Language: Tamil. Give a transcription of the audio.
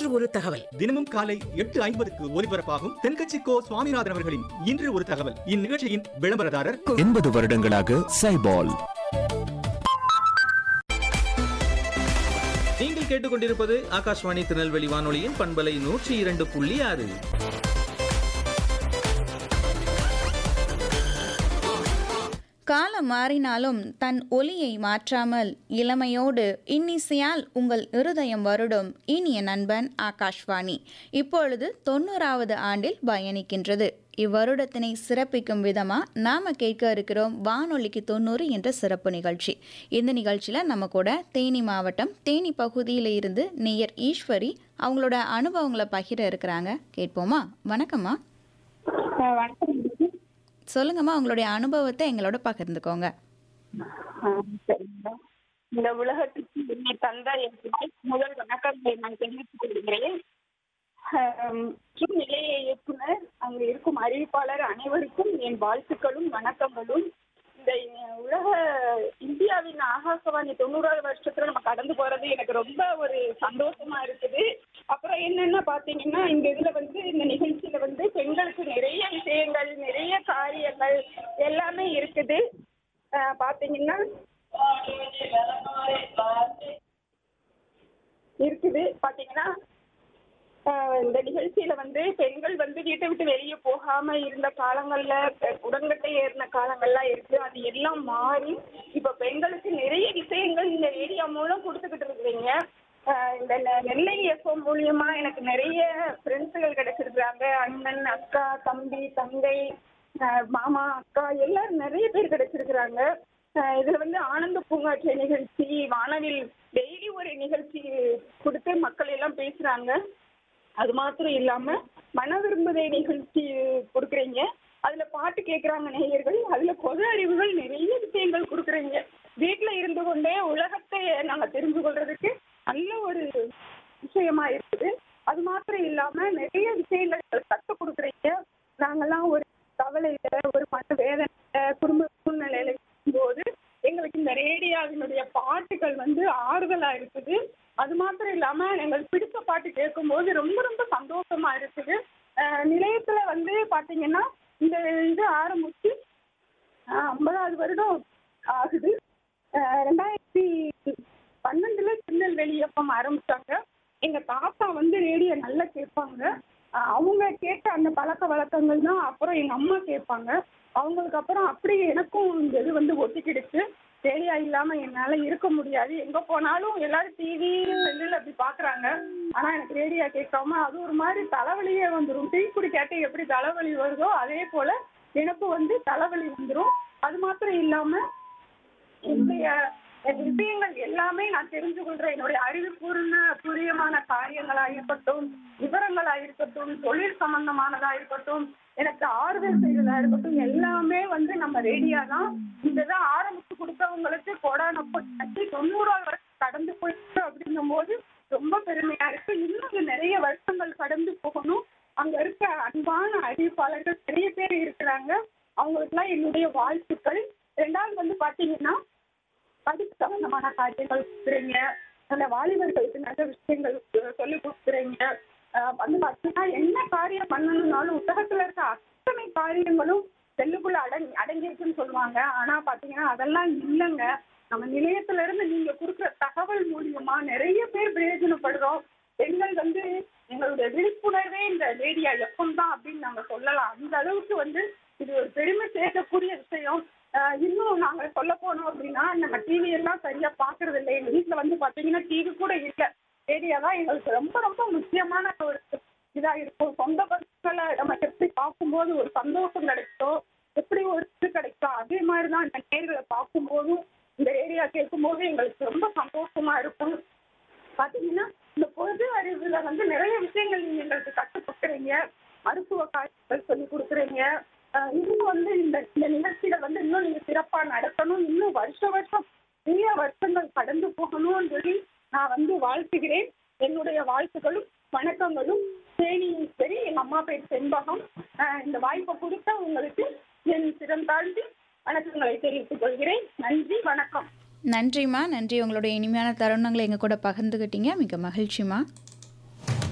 இன்று ஒரு தகவல் தினமும் காலை எட்டு ஐம்பதுக்கு ஒலிபரப்பாகும் தென்கட்சி கோ சுவாமிநாதன் அவர்களின் இன்று ஒரு தகவல் இந்நிகழ்ச்சியின் விளம்பரதாரர் எண்பது வருடங்களாக சைபால் நீங்கள் கேட்டுக்கொண்டிருப்பது ஆகாஷ்வாணி திருநெல்வேலி வானொலியின் பண்பலை நூற்றி இரண்டு புள்ளி ஆறு காலம் மாறினாலும் தன் ஒலியை மாற்றாமல் இளமையோடு இன்னிசையால் உங்கள் இருதயம் வருடும் இனிய நண்பன் ஆகாஷ்வாணி இப்பொழுது தொண்ணூறாவது ஆண்டில் பயணிக்கின்றது இவ்வருடத்தினை சிறப்பிக்கும் விதமா நாம கேட்க இருக்கிறோம் வானொலிக்கு தொண்ணூறு என்ற சிறப்பு நிகழ்ச்சி இந்த நிகழ்ச்சியில நம்ம கூட தேனி மாவட்டம் தேனி பகுதியில இருந்து நேயர் ஈஸ்வரி அவங்களோட அனுபவங்களை பகிர இருக்கிறாங்க கேட்போமா வணக்கம்மா வணக்கம் சொல்லுங்கம்மா உங்களுடைய அனுபவத்தை எங்களோட பகிர்ந்துக்கோங்க ஆ, சரிங்க இந்த உலகத்துக்கு என்னை தந்த என் தாய்க்கு முதல் வணக்கங்களை நான் தெரிவித்துக் கொள்கிறேன் ஆம், மற்றும் நிலைய இயக்குனர் அங்கு இருக்கும் அறிவிப்பாளர் அனைவருக்கும் என் வாழ்த்துக்களும் வணக்கங்களும் இந்த அஹ், உலக இந்தியாவின் ஆகாசவாணி தொண்ணூறாவது வருஷத்துல நம்ம கடந்து போறது எனக்கு ரொம்ப ஒரு சந்தோஷமா இருக்குது அப்புறம் என்னன்னா பாத்தீங்கன்னா இந்த இதுல வந்து இந்த நிகழ்ச்சியில வந்து பெண்களுக்கு நிறைய விஷயங்கள் நிறைய காரியங்கள் எல்லாமே இருக்குது ஆஹ் பாத்தீங்கன்னா இருக்குது பாத்தீங்கன்னா ஆஹ் இந்த நிகழ்ச்சியில வந்து பெண்கள் வந்து வீட்டை விட்டு வெளியே போகாம இருந்த காலங்கள்ல அஹ் உடன்கட்டை ஏறின காலங்கள்லாம் இருக்கு அது எல்லாம் மாறி இப்ப பெண்களுக்கு நிறைய விஷயங்கள் இந்த ஏரியா மூலம் கொடுத்துக்கிட்டு இருக்கிறீங்க ஆஹ் இந்த நெ- நெல்லை எஃப்எம் மூலியமா எனக்கு நிறைய ஃப்ரெண்ட்ஸுகள் கிடைச்சிருக்காங்க அண்ணன் அக்கா தம்பி தங்கை ஆஹ் மாமா அக்கா எல்லாரும் நிறைய பேர் கிடைச்சிருக்கிறாங்க ஆஹ் இதுல வந்து ஆனந்த பூங்காற்று நிகழ்ச்சி வானவில் டெய்லி ஒரு நிகழ்ச்சி கொடுத்து மக்கள் எல்லாம் பேசுறாங்க அது மாத்திரம் இல்லாம மன விரும்புதே நிகழ்ச்சி கொடுக்குறீங்க அதுல பாட்டு கேட்கறாங்க நேயர்கள் அதுல பொது அறிவுகள் நிறைய விஷயங்கள் கொடுக்குறீங்க வீட்டுல இருந்து கொண்டே உலகத்தை நாங்க தெரிஞ்சு கொள்றதுக்கு நல்ல ஒரு விஷயமா இருக்குது அது மாத்திரம் இல்லாம நிறைய விஷயங்கள் எங்களுக்கு கற்றுக் கொடுக்குறீங்க நாங்கெல்லாம் ஒரு கவலையில ஒரு மன வேதனையில குடும்ப சூழ்நிலையில இருக்கும்போது எங்களுக்கு இந்த ரேடியோவினுடைய பாட்டுகள் வந்து ஆறுதலா இருக்குது அது மாத்திரம் இல்லாம எங்களுக்கு பிடிச்ச பாட்டு கேட்கும்போது ரொம்ப ரொம்ப சந்தோஷமா இருக்குது அஹ் நிலையத்துல வந்து பாத்தீங்கன்னா இந்த இது ஆரம்பிச்சு அஹ் ஐம்பதாவது வருடம் ஆகுது அஹ் ரெண்டாயிரத்தி பன்னெண்டுல திருநெல்வேலி எஃப்எம் ஆரம்பிச்சாங்க எங்க தாத்தா வந்து ரேடியோ நல்லா கேட்பாங்க அஹ் அவங்க கேட்ட அந்த பழக்க வழக்கங்கள் தான் அப்புறம் எங்க அம்மா கேட்பாங்க அவங்களுக்கு அப்புறம் அப்படியே எனக்கும் இந்த இது வந்து ஒட்டிக்கிடுச்சு ரேடியோ இல்லாம என்னால இருக்க முடியாது எங்க போனாலும் எல்லாரும் டிவி செல்லுல அப்படி பாக்குறாங்க ஆனா எனக்கு ரேடியோ கேட்காம அது ஒரு மாதிரி தலைவலியே வந்துடும் டீ குடி கேட்டு எப்படி தலைவலி வருதோ அதே போல எனக்கு வந்து தலைவலி வந்துடும் அது மாத்திரம் இல்லாம என்னுடைய விஷயங்கள் எல்லாமே நான் தெரிஞ்சு கொள்றேன் என்னுடைய அறிவுபூர்வ புரியமான காரியங்களா இருக்கட்டும் விவரங்களா இருக்கட்டும் தொழில் சம்பந்தமானதா இருக்கட்டும் எனக்கு ஆறுதல் செய்யறதா இருக்கட்டும் எல்லாமே வந்து நம்ம ரெடியா தான் இந்த இதை ஆரம்பிச்சு கொடுத்தவங்களுக்கு கொடான போட்டு தொண்ணூறாவது வருஷம் கடந்து போயிட்டு அப்படிங்கும் போது ரொம்ப பெருமையா இருக்கு இன்னும் இது நிறைய வருஷங்கள் கடந்து போகணும் அங்க இருக்க அன்பான அறிவிப்பாளர்கள் நிறைய பேர் இருக்கிறாங்க அவங்களுக்குலாம் என்னுடைய வாழ்த்துக்கள் ரெண்டாவது வந்து பாத்தீங்கன்னா படிப்பு சம்பந்தமான காரியங்கள் கொடுக்குறீங்க அந்த வாலிபர்களுக்கு நல்ல விஷயங்கள் சொல்லி கொடுக்குறீங்க ஆஹ் வந்து பார்த்தீங்கன்னா என்ன காரியம் பண்ணணும்னாலும் உலகத்துல இருக்க அத்தனை காரியங்களும் செல்லுக்குள்ள அடங்கி அடங்கியிருக்குன்னு சொல்லுவாங்க ஆனா பாத்தீங்கன்னா அதெல்லாம் இல்லைங்க நம்ம நிலையத்துல இருந்து நீங்க கொடுக்குற தகவல் மூலியமா நிறைய பேர் பிரயோஜனப்படுறோம் பெண்கள் வந்து எங்களுடைய விழிப்புணர்வே இந்த லேடியா எப்பம் தான் அப்படின்னு நாங்க சொல்லலாம் அந்த அளவுக்கு வந்து இது ஒரு பெருமை சேர்க்கக்கூடிய விஷயம் ஆஹ் இன்னும் நாங்க சொல்ல போனோம் அப்படின்னா நம்ம டிவி எல்லாம் சரியா பாக்குறது இல்லை எங்க வீட்டுல வந்து பாத்தீங்கன்னா டிவி கூட இல்ல ரேடியோ தான் எங்களுக்கு ரொம்ப ரொம்ப முக்கியமான ஒரு இதா இருக்கும் சொந்த பசங்களை நம்ம எப்படி பார்க்கும்போது ஒரு சந்தோஷம் கிடைக்கும் எப்படி ஒரு இது கிடைக்கும் அதே மாதிரி தான் இந்த நேர்களை பார்க்கும்போதும் இந்த ரேடியோ கேட்கும்போது எங்களுக்கு ரொம்ப சந்தோஷமா இருக்கும் பாத்தீங்கன்னா இந்த பொது அறிவுல வந்து நிறைய விஷயங்கள் நீங்க எங்களுக்கு கற்றுக் கொடுக்குறீங்க மருத்துவ காரியங்கள் சொல்லி கொடுக்குறீங்க ஆஹ் இன்னும் வந்து இந்த இந்த நிகழ்ச்சியில வந்து இன்னும் நீங்க சிறப்பா நடத்தணும் இன்னும் வருஷ வருஷம் நிறைய வருஷங்கள் கடந்து போகணும்னு சொல்லி நான் வந்து வாழ்த்துகிறேன் என்னுடைய வாழ்த்துக்களும் வணக்கங்களும் தேனியும் சரி எங்க அம்மா பேர் செண்பகம் ஆஹ் இந்த வாய்ப்பை கொடுத்த உங்களுக்கு என் சிறந்தாழ்ந்து வணக்கங்களை தெரிவித்துக் கொள்கிறேன் நன்றி வணக்கம் நன்றிம்மா நன்றி உங்களுடைய இனிமையான தருணங்களை எங்கள் கூட பகிர்ந்துக்கிட்டீங்க மிக மகிழ்ச்சிம்மா